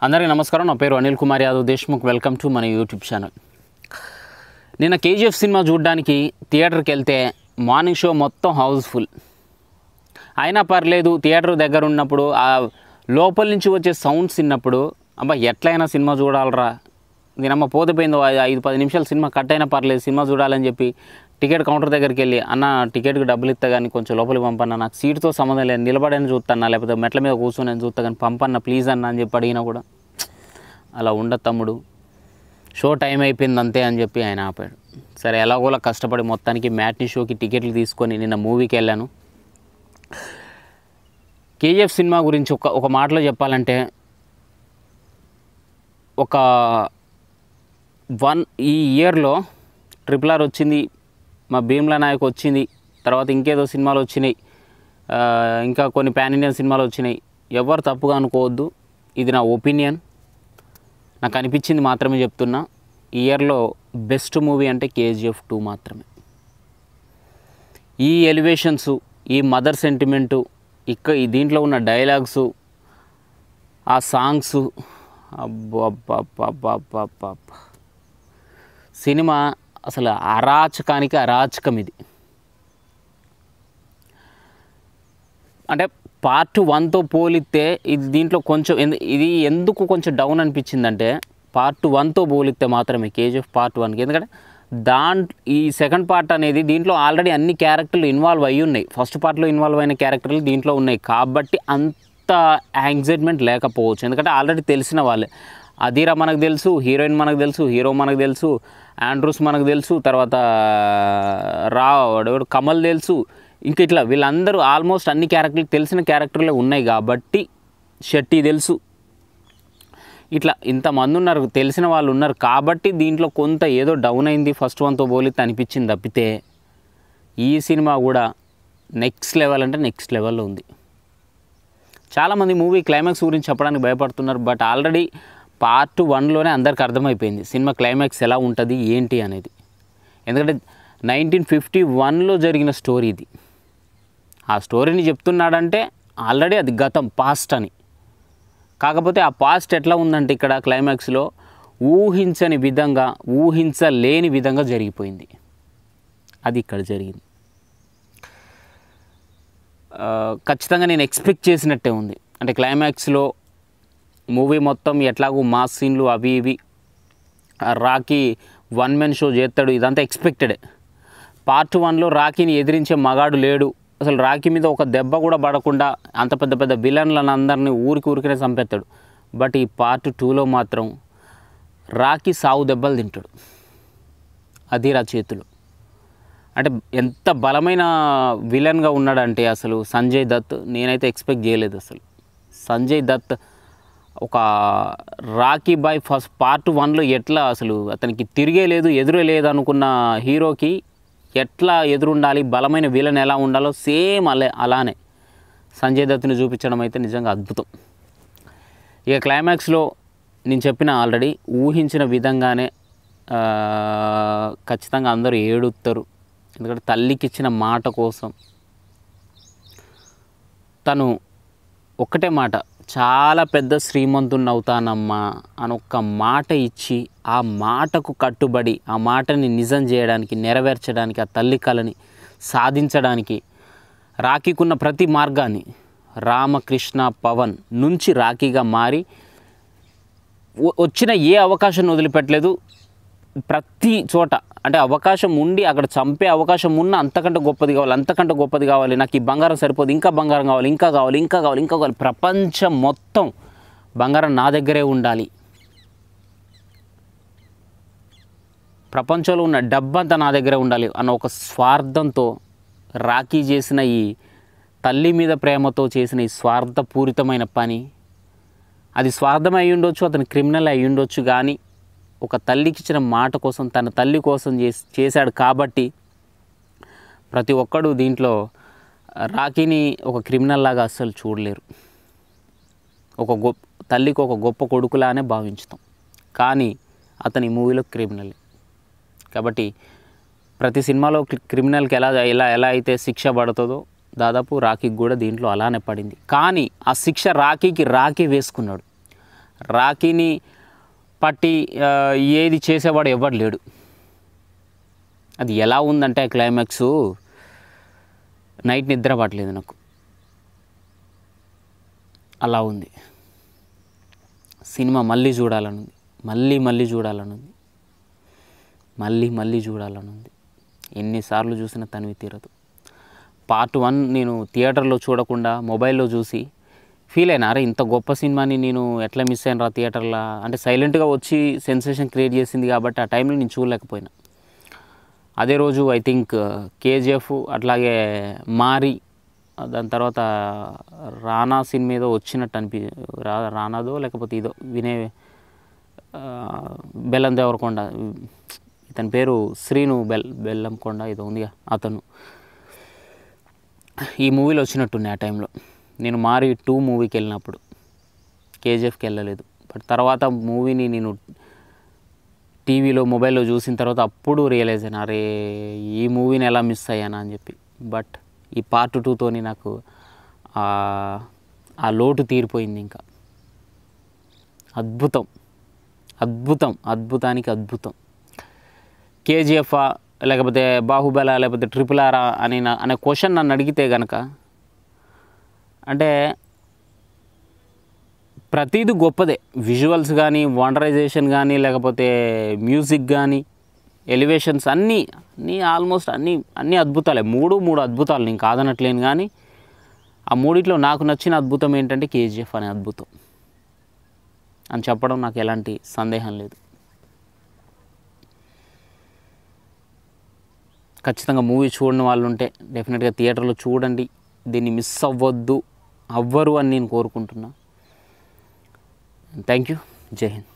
అందరికీ నమస్కారం నా పేరు అనిల్ కుమార్ యాదవ్ దేశ్ముఖ్ వెల్కమ్ టు మన యూట్యూబ్ ఛానల్ నిన్న కేజీఎఫ్ సినిమా చూడడానికి థియేటర్కి వెళ్తే మార్నింగ్ షో మొత్తం హౌస్ఫుల్ అయినా పర్లేదు థియేటర్ దగ్గర ఉన్నప్పుడు ఆ లోపల నుంచి వచ్చే సౌండ్స్ విన్నప్పుడు అబ్బా ఎట్లయినా సినిమా చూడాలరా నేనమ్మ పోతే ఐదు పది నిమిషాలు సినిమా కట్ అయినా పర్లేదు సినిమా చూడాలని చెప్పి టికెట్ కౌంటర్ దగ్గరికి వెళ్ళి అన్న టికెట్కి డబ్బులు ఇస్తా కానీ కొంచెం లోపలికి పంపన్న నాకు సీట్తో సంబంధం లేదు నిలబడని చూస్తాను లేకపోతే మెట్ల మీద కూర్చొని చూస్తా కానీ పంపన్న ప్లీజ్ అన్న అని చెప్పి అడిగినా కూడా అలా ఉండదు తమ్ముడు షో టైం అయిపోయింది అంతే అని చెప్పి ఆయన ఆపాడు సరే ఎలాగోలా కష్టపడి మొత్తానికి మ్యాట్ని షోకి టికెట్లు తీసుకొని నిన్న మూవీకి వెళ్ళాను కేజీఎఫ్ సినిమా గురించి ఒక ఒక మాటలో చెప్పాలంటే ఒక వన్ ఈ ఇయర్లో ట్రిపుల్ ఆర్ వచ్చింది మా భీమ్లా నాయక్ వచ్చింది తర్వాత ఇంకేదో సినిమాలు వచ్చినాయి ఆ, ఇంకా కొన్ని పాన్ ఇండియన్ సినిమాలు వచ్చినాయి ఎవరు తప్పుగా అనుకోవద్దు ఇది నా ఒపీనియన్ నాకు అనిపించింది మాత్రమే చెప్తున్నా ఈ ఇయర్లో బెస్ట్ మూవీ అంటే కేజీఎఫ్ టూ మాత్రమే ఈ ఎలివేషన్స్ ఈ మదర్ సెంటిమెంటు ఇక్క ఈ దీంట్లో ఉన్న డైలాగ్సు ఆ సాంగ్స్ అబ్బా సినిమా అసలు అరాచకానికి అరాచకం ఇది అంటే పార్ట్ వన్తో పోలిస్తే ఇది దీంట్లో కొంచెం ఎందు- ఇది ఎందుకు కొంచెం డౌన్ అనిపించిందంటే పార్ట్ వన్తో పోలిస్తే మాత్రమే కేజీఎఫ్ పార్ట్ వన్కి ఎందుకంటే దాంట్ ఈ సెకండ్ పార్ట్ అనేది దీంట్లో ఆల్రెడీ అన్ని క్యారెక్టర్లు ఇన్వాల్వ్ అయ్యి ఉన్నాయి ఫస్ట్ పార్ట్లో ఇన్వాల్వ్ అయిన క్యారెక్టర్లు దీంట్లో ఉన్నాయి కాబట్టి అంత యాంగ్జైట్మెంట్ లేకపోవచ్చు ఎందుకంటే ఆల్రెడీ తెలిసిన వాళ్ళే అధీరా మనకు తెలుసు హీరోయిన్ మనకు తెలుసు హీరో మనకు తెలుసు ఆండ్రూస్ మనకు తెలుసు తర్వాత రా వాడెవడు కమల్ తెలుసు ఇంక ఇట్లా వీళ్ళందరూ ఆల్మోస్ట్ అన్ని క్యారెక్టర్లు తెలిసిన క్యారెక్టర్లే ఉన్నాయి కాబట్టి షెట్టి తెలుసు ఇట్లా ఇంతమంది ఉన్నారు తెలిసిన వాళ్ళు ఉన్నారు కాబట్టి దీంట్లో కొంత ఏదో డౌన్ అయింది ఫస్ట్ వన్తో పోలితే అనిపించింది తప్పితే ఈ సినిమా కూడా నెక్స్ట్ లెవెల్ అంటే నెక్స్ట్ లెవెల్లో ఉంది చాలామంది మూవీ క్లైమాక్స్ గురించి చెప్పడానికి భయపడుతున్నారు బట్ ఆల్రెడీ పార్ట్ వన్లోనే అందరికి అర్థమైపోయింది సినిమా క్లైమాక్స్ ఎలా ఉంటుంది ఏంటి అనేది ఎందుకంటే నైన్టీన్ ఫిఫ్టీ వన్లో జరిగిన స్టోరీ ఇది ఆ స్టోరీని చెప్తున్నాడంటే ఆల్రెడీ అది గతం పాస్ట్ అని కాకపోతే ఆ పాస్ట్ ఎట్లా ఉందంటే ఇక్కడ క్లైమాక్స్లో ఊహించని విధంగా ఊహించలేని విధంగా జరిగిపోయింది అది ఇక్కడ జరిగింది ఆ, ఖచ్చితంగా నేను ఎక్స్పెక్ట్ చేసినట్టే ఉంది అంటే క్లైమాక్స్లో మూవీ మొత్తం ఎట్లాగూ మాస్ సీన్లు అవి ఇవి ఆ రాకీ వన్ మెన్ షో చేస్తాడు ఇదంతా ఎక్స్పెక్టెడే పార్ట్ వన్లో రాకీని ఎదిరించే మగాడు లేడు అసలు రాకీ మీద ఒక దెబ్బ కూడా పడకుండా అంత పెద్ద పెద్ద విలన్లను అందరినీ ఊరికి ఊరికనే చంపేస్తాడు బట్ ఈ పార్ట్ టూలో మాత్రం రాకీ సావు దెబ్బలు తింటాడు అధీరా చేతులు అంటే ఎంత బలమైన విలన్గా ఉన్నాడంటే అసలు సంజయ్ దత్ నేనైతే ఎక్స్పెక్ట్ చేయలేదు అసలు సంజయ్ దత్ ఒక రాకీ బాయ్ ఫస్ట్ పార్ట్ వన్లో ఎట్లా అసలు అతనికి తిరిగే లేదు ఎదురే లేదు అనుకున్న హీరోకి ఎట్లా ఎదురుండాలి బలమైన విలన్ ఎలా ఉండాలో సేమ్ అలే అలానే సంజయ్ దత్ని చూపించడం అయితే నిజంగా అద్భుతం ఇక క్లైమాక్స్లో నేను చెప్పిన ఆల్రెడీ ఊహించిన విధంగానే ఆ, ఖచ్చితంగా అందరూ ఏడుస్తారు ఎందుకంటే తల్లికి ఇచ్చిన మాట కోసం తను ఒక్కటే మాట చాలా పెద్ద శ్రీమంతుని అవుతానమ్మా అని ఒక్క మాట ఇచ్చి ఆ మాటకు కట్టుబడి ఆ మాటని నిజం చేయడానికి నెరవేర్చడానికి ఆ తల్లి కళని సాధించడానికి రాఖీకున్న ప్రతి మార్గాన్ని రామకృష్ణ పవన్ నుంచి రాఖీగా మారి వ- వచ్చిన ఏ అవకాశం వదిలిపెట్టలేదు ప్రతి చోట అంటే అవకాశం ఉండి అక్కడ చంపే అవకాశం ఉన్న అంతకంటే గొప్పది కావాలి అంతకంటే గొప్పది కావాలి నాకు ఈ బంగారం సరిపోదు ఇంకా బంగారం కావాలి ఇంకా కావాలి ఇంకా కావాలి ఇంకా కావాలి ప్రపంచం మొత్తం బంగారం నా దగ్గరే ఉండాలి ప్రపంచంలో ఉన్న డబ్బంతా నా దగ్గరే ఉండాలి అన్న ఒక స్వార్థంతో రాఖీ చేసిన ఈ తల్లి మీద ప్రేమతో చేసిన ఈ స్వార్థపూరితమైన పని అది స్వార్థం అయి ఉండొచ్చు అతను క్రిమినల్ అయి ఉండొచ్చు కానీ ఒక తల్లికి ఇచ్చిన మాట కోసం తన తల్లి కోసం చేసి చేశాడు కాబట్టి ప్రతి ఒక్కడు దీంట్లో రాఖీని ఒక క్రిమినల్ లాగా అస్సలు చూడలేరు ఒక గొప్ప తల్లికి ఒక గొప్ప కొడుకులానే భావించుతాం కానీ అతని మూవీలో క్రిమినల్ కాబట్టి ప్రతి సినిమాలో క్రి- క్రిమినల్కి ఎలా ఎలా ఎలా అయితే శిక్ష పడుతుందో దాదాపు రాఖీకి కూడా దీంట్లో అలానే పడింది కానీ ఆ శిక్ష రాఖీకి రాఖీ వేసుకున్నాడు రాఖీని పట్టి ఆ, ఏది చేసేవాడు ఎవడు లేడు అది ఎలా ఉందంటే క్లైమాక్స్ నైట్ నిద్ర పట్టలేదు నాకు అలా ఉంది సినిమా మళ్ళీ చూడాలనుంది మళ్ళీ మళ్ళీ చూడాలనుంది మళ్ళీ మళ్ళీ చూడాలనుంది ఎన్నిసార్లు చూసినా తనివి తీరదు పార్ట్ వన్ నేను థియేటర్లో చూడకుండా మొబైల్లో చూసి ఫీల్ అయినా అరే ఇంత గొప్ప సినిమాని నేను ఎట్లా మిస్ అయిన రా థియేటర్లో అంటే సైలెంట్గా వచ్చి సెన్సేషన్ క్రియేట్ చేసింది కాబట్టి ఆ టైంలో నేను చూడలేకపోయినా అదే రోజు ఐ థింక్ కేజీఎఫ్ అట్లాగే మారి దాని తర్వాత రానా సినిమా ఏదో వచ్చినట్టు అనిపి రా రానాదో లేకపోతే ఇదో వినే ఆ, బెల్లం దేవరకొండ ఇతని పేరు శ్రీను బెల్ బెల్లంకొండ ఏదో ఉందిగా అతను ఈ మూవీలో వచ్చినట్టున్నాయి ఆ టైంలో నేను మారి టూ మూవీకి వెళ్ళినప్పుడు కేజీఎఫ్కి వెళ్ళలేదు బట్ తర్వాత మూవీని నేను టీవీలో మొబైల్లో చూసిన తర్వాత అప్పుడు రియలైజ్ అయినా అరే ఈ మూవీని ఎలా మిస్ అయ్యానా అని చెప్పి బట్ ఈ పార్ట్ టూతోని నాకు ఆ- ఆ లోటు తీరిపోయింది ఇంకా అద్భుతం అద్భుతం అద్భుతానికి అద్భుతం కేజీఎఫ్ లేకపోతే బాహుబల లేకపోతే ట్రిపుల్ ఆర్ అని నా- అనే క్వశ్చన్ నన్ను అడిగితే గనక అంటే ప్రతిదీ గొప్పదే విజువల్స్ కానీ వాండరైజేషన్ కానీ లేకపోతే మ్యూజిక్ కానీ ఎలివేషన్స్ అన్నీ అన్నీ ఆల్మోస్ట్ అన్నీ అన్నీ అద్భుతాలే మూడు మూడు అద్భుతాలు నేను కాదనట్లేను కానీ ఆ మూడిట్లో నాకు నచ్చిన అద్భుతం ఏంటంటే కేజీఎఫ్ అనే అద్భుతం అని చెప్పడం నాకు ఎలాంటి సందేహం లేదు ఖచ్చితంగా మూవీ చూడని వాళ్ళు ఉంటే డెఫినెట్గా థియేటర్లో చూడండి దీన్ని మిస్ అవ్వద్దు అవ్వరు అని నేను కోరుకుంటున్నా థ్యాంక్ యూ జై హింద్